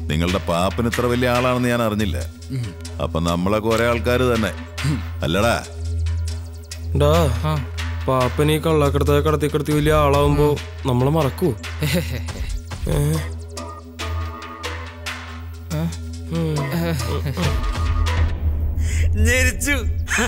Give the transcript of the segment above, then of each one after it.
നിങ്ങളുടെ പാപ്പന് ഇത്ര വലിയ ആളാണെന്ന് ഞാൻ അറിഞ്ഞില്ല അപ്പൊ നമ്മളൊക്കെ ഒരേ ആൾക്കാർ തന്നെ അല്ലടാ ഡാ പാപ്പൻ ഈ കള്ളക്കടത്തെ കടത്തി കടത്തി വലിയ ആളാവുമ്പോ നമ്മളെ മറക്കൂ ഏ? ഞെരിച്ചു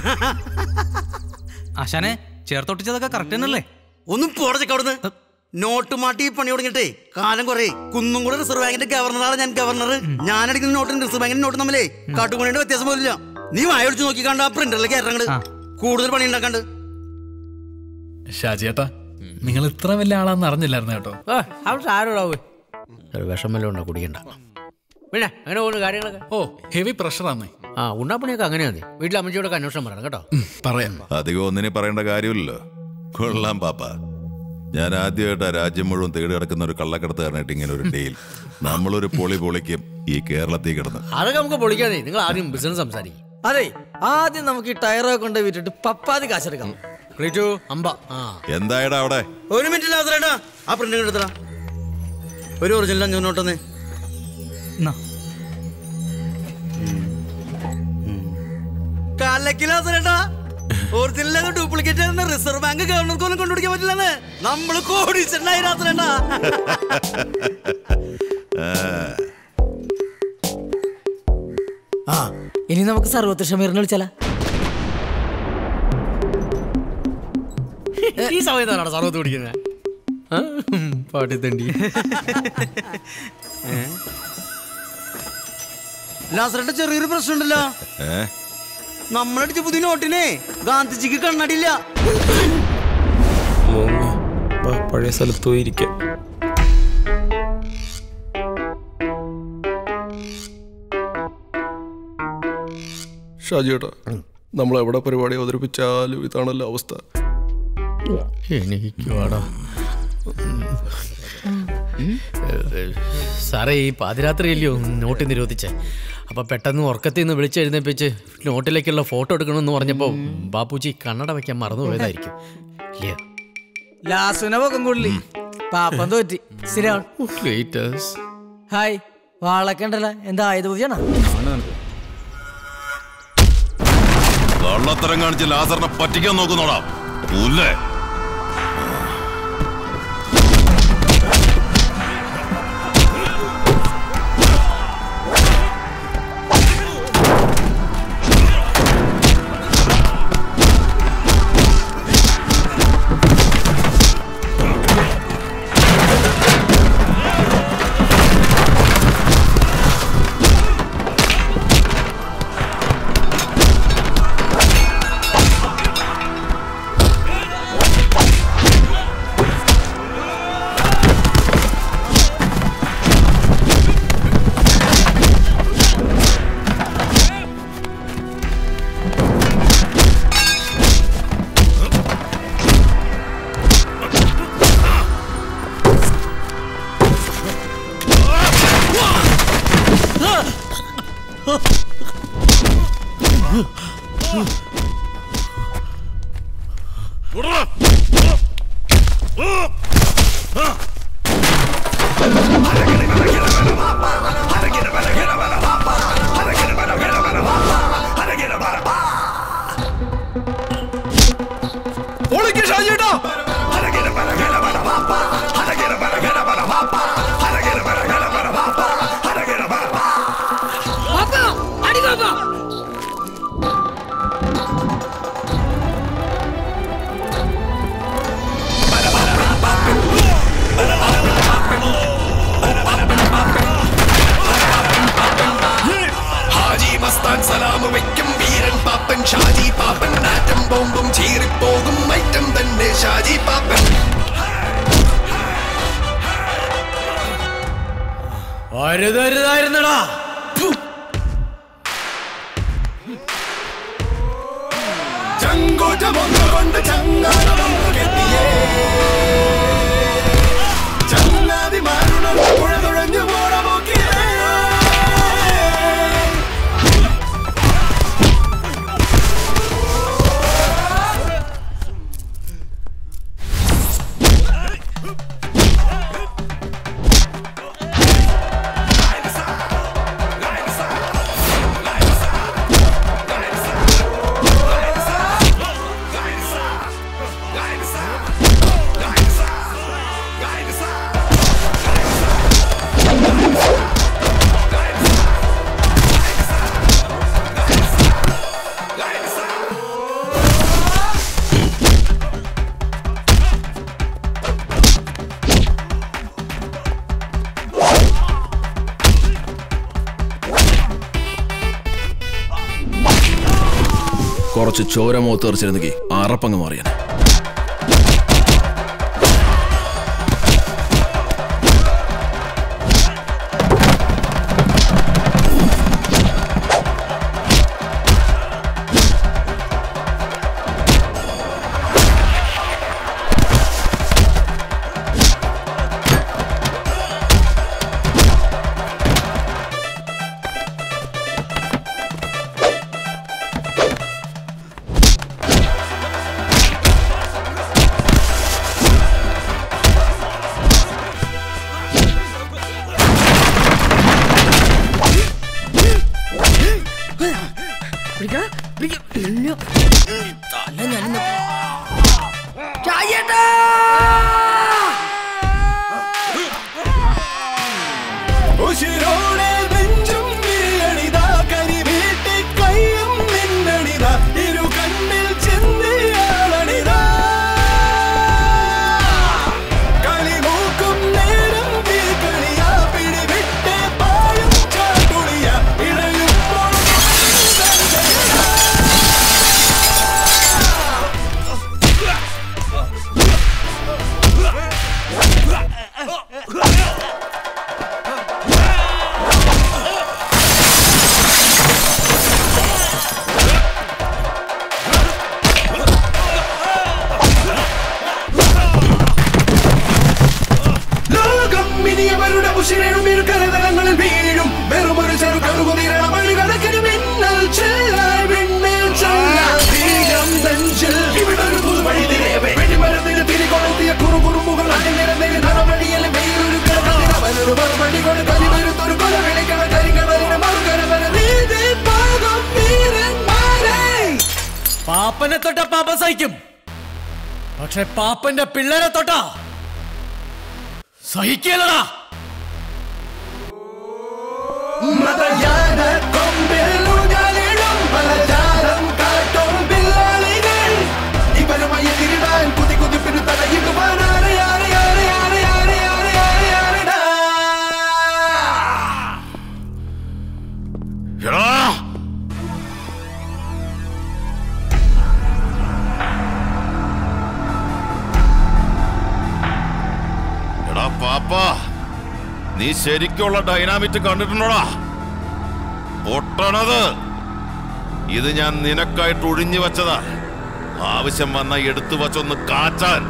ആശാനെ ചേർത്തൊട്ടിച്ചതൊക്കെ കറക്റ്റ് തന്നെയല്ലേ ഒന്നും പോടച്ചക്ക അവിടുന്ന് നോട്ട് മാട്ടി പണി തുടങ്ങിയിട്ടേ കാലം കുറേ കുന്നും കൂടെ റിസർവ് ബാങ്കിന്റെ ഗവർണറാണ് ഞാൻ ഗവർണർ ഞാൻ അടിക്കുന്ന നോട്ടും റിസർവ് ബാങ്കിന്റെ നോട്ടും തമ്മിലേ കാട്ടുപണിയുടെ വ്യത്യാസം പോലില്ല നീ വായൊടിച്ച് നോക്കി കണ്ട ആ പ്രിന്ററിലേക്ക് ഇറങ്ങണ്ട് കൂടുതൽ പണി ഉണ്ടാക്കണ്ട് ഷാജിയേട്ടാ നിങ്ങൾ ഇത്ര വലിയ ആളാന്ന് അറിഞ്ഞില്ലായിരുന്നു കേട്ടോ അവിടെ ആരോടാവേ വിഷമല്ലോ ഉണ്ടോ കുടിക്കണ്ട പിന്നെ അങ്ങനെ പോകുന്നു കാര്യങ്ങളൊക്കെ ഓ ഹെവി പ്രഷറാന്നേ ആ ഉണ്ണാപ്പണിയൊക്കെ അങ്ങനെയാ മതി വീട്ടിൽ അമ്മച്ചിയോടൊക്കെ അന്വേഷണം പറയണം കേട്ടോ പറയാം അധികം ഒന്നിനെ പറയേണ്ട കാര്യമില്ലല്ലോ കൊള്ളാം പാപ്പ ഞാൻ ആദ്യമായിട്ടാ രാജ്യം മുഴുവൻ തേടി കിടക്കുന്ന ഒരു കള്ളക്കടത്തുകാരനായിട്ട് ഇങ്ങനെ ഒരു ഡീൽ നമ്മളൊരു പൊളി പൊളിക്കും ഈ കേരളത്തിൽ കിടന്ന് അതൊക്കെ നമുക്ക് പൊളിക്കാതെ നിങ്ങൾ ആദ്യം ബിസിനസ് സംസാരിക്കും അതെ ആദ്യം നമുക്ക് ഈ ടയറൊക്കെ കൊണ്ട് വിറ്റിട്ട് പപ്പാതി കാശെടുക്കാം ക്രീറ്റു അമ്പ ആ എന്തായടാ അവിടെ ഒരു മിനിറ്റ് ലാസറേട്ടാ ആ പ്രിന്റ് എടുത്തടാ ഒരു ഒറിജിനൽ അഞ്ഞൂറ് നോട്ടൊന്ന് കലക്കി ലാസറേട്ടാ ഒറിജിനൽ ഡ്യൂപ്ലിക്കേറ്റ് ആയിരുന്ന റിസർവ് ബാങ്ക് ഗവർണർക്കൊന്നും കൊണ്ടുപിടിക്കാൻ പറ്റില്ലെന്ന് നമ്മള് കോടീശ്വരനായി ലാസറേട്ടാ ആ ഇനി നമുക്ക് സർവത്ര ഷമീറിനെ വിളിച്ചാല ഈ സമയത്താണ് സർവത്ത് കുടിക്കുന്നത് പാട്ടിത്തണ്ടി ലാസറേട്ട ചെറിയൊരു പ്രശ്നമുണ്ടല്ലോ ഏ നമ്മളടിച്ച പുതിയ നോട്ടിനെ ഗാന്ധിജിക്ക് കണ്ണടിയില്ല മോങ്ങി. വാ, പഴയ സ്ഥലത്ത് പോയി ഇരിക്കാം ഷാജിയേട്ടാ നമ്മൾ എവിടെ പരിപാടി അവതരിപ്പിച്ചാലും ഇതാണല്ലോ അവസ്ഥ എനിക്ക് വാടാ സാറേ ഈ പാതിരാത്രിയല്ലയോ നോട്ട് നിരോധിച്ചേ അപ്പൊ പെട്ടെന്ന് ഉറക്കത്തിൽ നിന്ന് വിളിച്ചെഴുന്നേപ്പിച്ച് നോട്ടിലേക്കുള്ള ഫോട്ടോ എടുക്കണമെന്ന് പറഞ്ഞപ്പോ ബാപ്പുജി കണ്ണട വെക്കാൻ മറന്നുപോയതായിരിക്കും ഇല്ലയോ ലാസുന പൊക്കം കൊള്ളി പാപ്പൻ തോറ്റി ശരിയാണ് ലേറ്റേഴ്സ് ഹായ് വാളൊക്കെ ഉണ്ടല്ലോ എന്താ ആയത് പുതിയാണോ കള്ളത്തരം കാണിച്ച് ലാസറിനെ പറ്റിക്കാൻ നോക്കുന്നോടാ പുല്ലേ ഹാജി മസ്താൻ സലാമ് വയ്ക്കും വീരൻ പാപ്പൻ ഷാജി പാപ്പൻ ആറ്റം ബോംബും ചീറിപ്പോകും ഐറ്റം തന്നെ ഷാജി പാപ്പൻ അരുതരുതായിരുന്നടാ ചങ്കോറ്റമൊന്നുകൊണ്ട് ചങ്ങാടമൊന്നുകെത്തിയേ ചങ്ങാതിമാരുടെ പുഴ തുഴഞ്ഞു പോണ പോക്കിയേ കുറച്ച് ചോര മുഖത്ത് തെറിച്ചിരുന്നെങ്കിൽ അറപ്പങ്ങ് മാറിയാൻ ഉശിരോടെ നെഞ്ചും വിരിയണിതാ, കരിവീട്ടി കയ്യും നിന്നണിതാ, ഇരു കണ്ണിൽ ചിന്തിയാളണിതാ. കളിമൂക്കും നേരം തീക്കളിയാ, പിടിവിട്ട് പായും ചാട്ടുളിയാ, ഇഴയുമ്പോൾ ലോകം ഇനിയവരുടെ ഉശിരനും ഇരുകരതലങ്ങളിൽ വീഴും വെറുമൊരു ചെറു കറുകുതിരണ മണികണക്കിന് മിന്നൽ ചെല്ലാൻ വിണ്ണിൽ ചെല്ലാൻ തീരം നെഞ്ചിൽ ഇവിടൊരു പുതുവഴി തിരയവേ വെടിമരത്തിന് തിരികൊളുത്തിയ കുറുകുറുമ്പുകൾ അണിനിരന്നിന് ധനവഴിയിൽ വെയിലൊരു അവനൊരു മറുപടി കൊണ്ട് കരിവരുത്തൊരു കൊല വിളിക്കണ കരിങ്കടലിന് മറുകരവന നീതി പാകം വീരന്മാരെ പാപ്പനെ തൊട്ട പാപ്പ സഹിക്കും പക്ഷെ പാപ്പന്റെ പിള്ളേരെ തൊട്ടാ സഹിക്കലടാ മതയാന കൊമ്പിൽ ഊഞ്ഞാലിടും പലജാലം കാട്ടും പിള്ളാളികൾ. ഇവരുമായി എതിരിടാൻ കുതി കുതിപ്പിന് തടയിടുവാൻ ആരെ, ആരെ, ആരെ, ആരെ, ആരെ, ആരെ, ആരെ, ആരെടാ? എടാ എടാ പാപ്പ നീ ശരിക്കുള്ള ഡൈനാമിറ്റ് കണ്ടിട്ടുണ്ടോടാ പൊട്ടണത് ഇത് ഞാൻ നിനക്കായിട്ട് ഒഴിഞ്ഞു വെച്ചതാ ആവശ്യം വന്ന എടുത്തു വച്ചൊന്ന് കാച്ചാൻ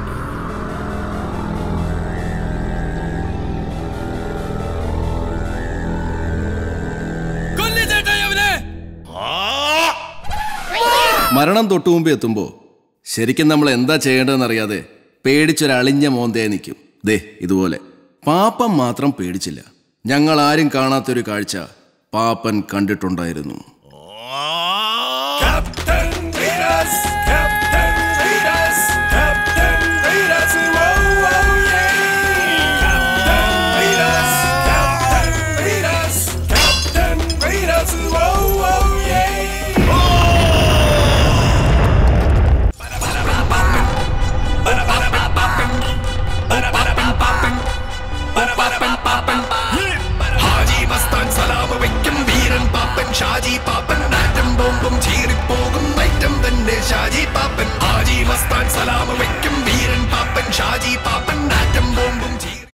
ആ മരണം തൊട്ടു മുമ്പ് എത്തുമ്പോൾ ശരിക്കും നമ്മൾ എന്താ ചെയ്യേണ്ടതെന്ന് അറിയാതെ പേടിച്ചൊരളിഞ്ഞ മോന്തേ നിൽക്കും ദേ ഇതുപോലെ പാപ്പൻ മാത്രം പേടിച്ചില്ല ഞങ്ങൾ ആരും കാണാത്തൊരു കാഴ്ച പാപ്പൻ കണ്ടിട്ടുണ്ടായിരുന്നു Captain Vedas, Captain Vedas, Captain Vedas, whoa, whoa, yeah. Captain Vedas, Captain Vedas, Captain Vedas, whoa, whoa, yeah. Haji Mastan സലാമ് വയ്ക്കും വീരൻ പാപ്പൻ ഷാജി പാപ്പൻ ആറ്റം ബോംബും ചീറിപ്പോകും ഐറ്റം തന്നെ ഷാജി പാപ്പൻ ഹാജി മസ്താൻ സലാമ് വയ്ക്കും വീരൻ പാപ്പൻ ഷാജി പാപ്പൻ